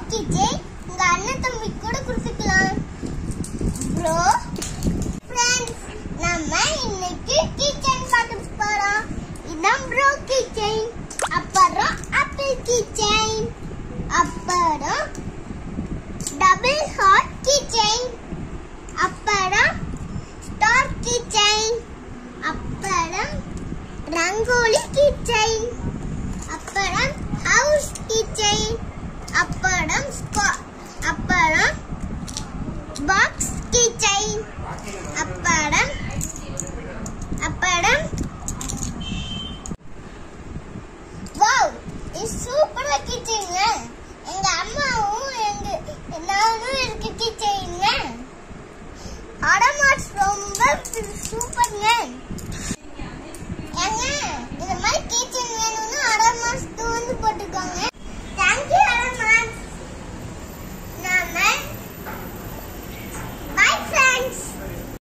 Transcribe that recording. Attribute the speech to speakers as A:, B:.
A: keychain உங்க அண்ணன் தம்பி கூட கொடுத்துக்கலாம் ப்ரோ ஃப்ரெண்ட்ஸ் நம்ம இன்னைக்கு கீச்செயின் பார்க்க போறோம் இதான் ப்ரோ கீச்செயின் அப்புறம் ஆப்பிள் கீச்செயின்